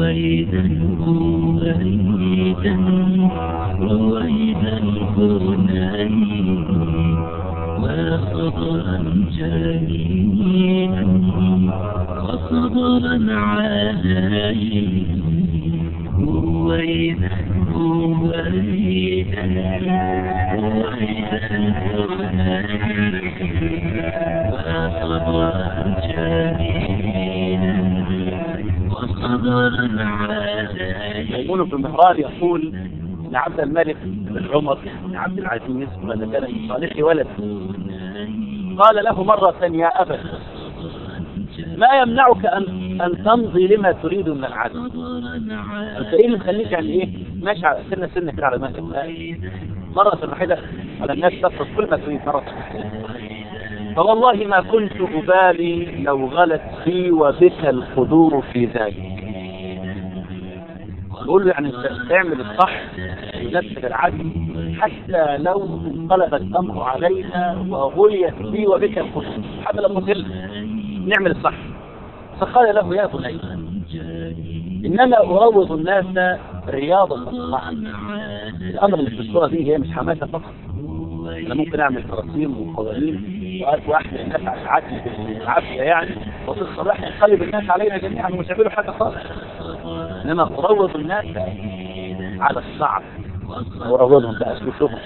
رويدا رويدا رويدا كوناني وصبرا جميلا وصبرا عالي رويدا رويدا رويدا كوناني وصبرا جميلا وصبرا عالي ميمون بن مهران يقول لعبد الملك بن عمر بن عبد العزيز ولا كان من صالح ولد قال له مرة يا أبت ما يمنعك أن أن تمضي لما تريد من العدل أنت إيه اللي مخليك يعني إيه ماشي على سنة سنة كده على مهلك مرة واحدة على الناس تفرض كل ما تريد مرة واحدة. فوالله ما كنت أبالي لو غلت بي وبك القدور في ذلك يقول له يعني انت اعمل الصح ونفذ العدل حتى لو انقلب الامر علينا وغليت بي وبك القدور حتى لو قتلنا نعمل الصح فقال له يا بني انما اروض الناس رياضه الصح الامر اللي في الصوره دي هي مش حماسه فقط انا ممكن اعمل تراصيم وقوانين واحمل الناس على العدل بالعافيه يعني وفي الصباح ينقلب الناس علينا جميعا ومش هيعملوا حاجه خالص انما اروض الناس على الصعب واروضهم بقى اسلوبهم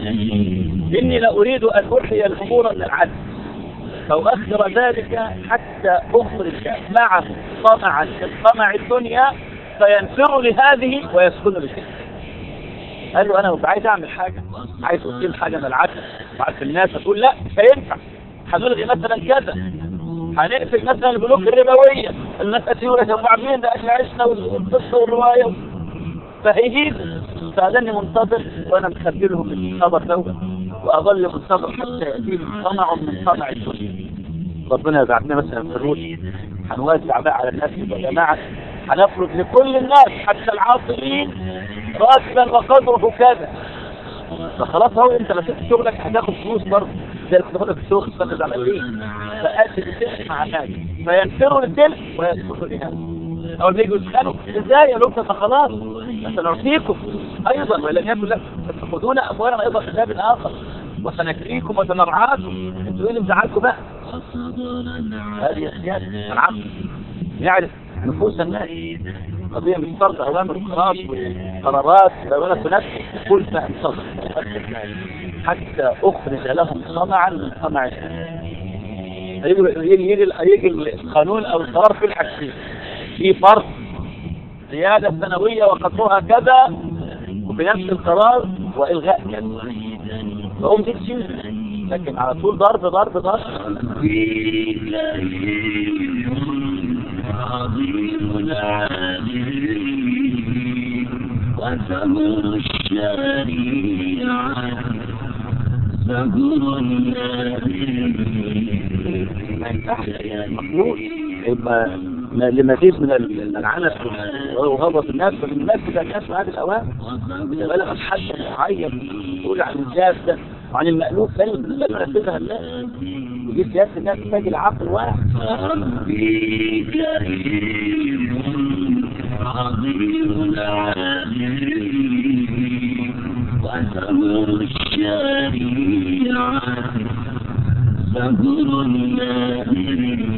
اني لا اريد ان احيي الامور من العدل فاؤخر ذلك حتى اخرج معه طمعا في طمع الدنيا فينفر لهذه ويسكن لتلك قال له انا مش عايز اعمل حاجه عايز اقيم حاجه من العدل وعارف الناس هتقول لا مش هينفع هنلغي مثلا كذا هنقفل مثلا البنوك الربويه الناس هتقول يا طب عاملين ده احنا عشنا والقصه والروايه فهيجيب فاذاني منتظر وانا مخبي لهم الخبر دوت واظل منتظر حتى ياتيهم طمع من طمع الدنيا ربنا يجعلنا مثلا في الروس هنوزع بقى على الناس يا جماعه هنفرض لكل الناس حتى العاطلين راتبا وقدره كذا فخلاص هو انت لو سبت شغلك هتاخد فلوس برضه زي اللي كنت باخدها في الشغل تفرز على ايه فقاسي التلك مع حاجه فينفروا للتلك ويسكتوا لهذا اول ما يجوا يسخنوا ازاي يا لوكا فخلاص سنعطيكم ايضا ولم يكن لكم فتاخذون اموالا ايضا في باب اخر وسنكفيكم وسنرعاكم انتوا ايه اللي مزعلكم بقى هذه السياسه العقل يعرف نفوس الناس قضية مش فرض أوامر وقرارات قرارات ولا تنفذ كل فهم صدر حتى أخرج لهم طمعا من طمع يجي يجي يجي القانون أو القرار في الحاجتين في فرض زيادة سنوية وقدرها كذا وفي نفس القرار وإلغاء كذا فهم دي تشيل لكن على طول ضرب ضرب ضرب عظيم العالمين وثمر الشريعة زهر مخلوق يبقى لمزيد من العنف وغضب الناس فالناس بتاع الناس في هذه الاوان بلغ الحد معين يقول عن الجافه وعن المألوف لا ينفذها الناس ودي سياسه الناس تحتاج العقل واحد ربي كريم عظيم العالمين وثمر الشريعة زهر النائم